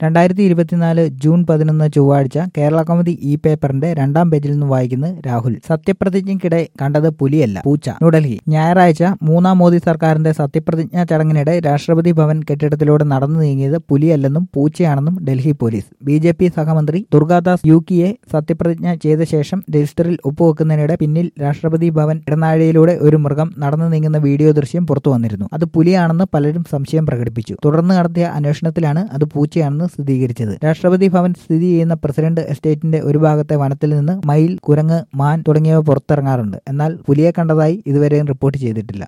രണ്ടായിരത്തി ഇരുപത്തിനാല് ജൂൺ പതിനൊന്ന് ചൊവ്വാഴ്ച കേരള കൗമുദി ഇ പേപ്പറിന്റെ രണ്ടാം പേജിൽ നിന്ന് വായിക്കുന്നത് രാഹുൽ സത്യപ്രതിജ്ഞയ്ക്കിടെ കണ്ടത് പുലിയല്ല പൂച്ച ന്യൂഡൽഹി ഞായറാഴ്ച മൂന്നാം മോദി സർക്കാരിന്റെ സത്യപ്രതിജ്ഞാ ചടങ്ങിനിടെ രാഷ്ട്രപതി ഭവൻ കെട്ടിടത്തിലൂടെ നടന്നു നീങ്ങിയത് പുലിയല്ലെന്നും പൂച്ചയാണെന്നും Delhi police B J P സഹമന്ത്രി ദുർഗാദാസ് യുകിയെ സത്യപ്രതിജ്ഞ ചെയ്ത ശേഷം രജിസ്റ്ററിൽ ഒപ്പുവെക്കുന്നതിനിടെ പിന്നിൽ രാഷ്ട്രപതി ഭവൻ ഇടനാഴിയിലൂടെ ഒരു മൃഗം നടന്നു നീങ്ങുന്ന വീഡിയോ ദൃശ്യം പുറത്തു വന്നിരുന്നു അത് പുലിയാണെന്ന് പലരും സംശയം പ്രകടിപ്പിച്ചു തുടർന്ന് നടത്തിയ അന്വേഷണത്തിലാണ് അത് പൂച്ചയാണെന്ന് സ്ഥിരീകരിച്ചത് രാഷ്ട്രപതി ഭവൻ സ്ഥിതി ചെയ്യുന്ന പ്രസിഡന്റ് എസ്റ്റേറ്റിന്റെ ഒരു ഭാഗത്തെ വനത്തിൽ നിന്ന് മയിൽ കുരങ്ങ് മാൻ തുടങ്ങിയവ പുറത്തിറങ്ങാറുണ്ട് എന്നാൽ പുലിയെ കണ്ടതായി ഇതുവരെയും റിപ്പോർട്ട് ചെയ്തിട്ടില്ല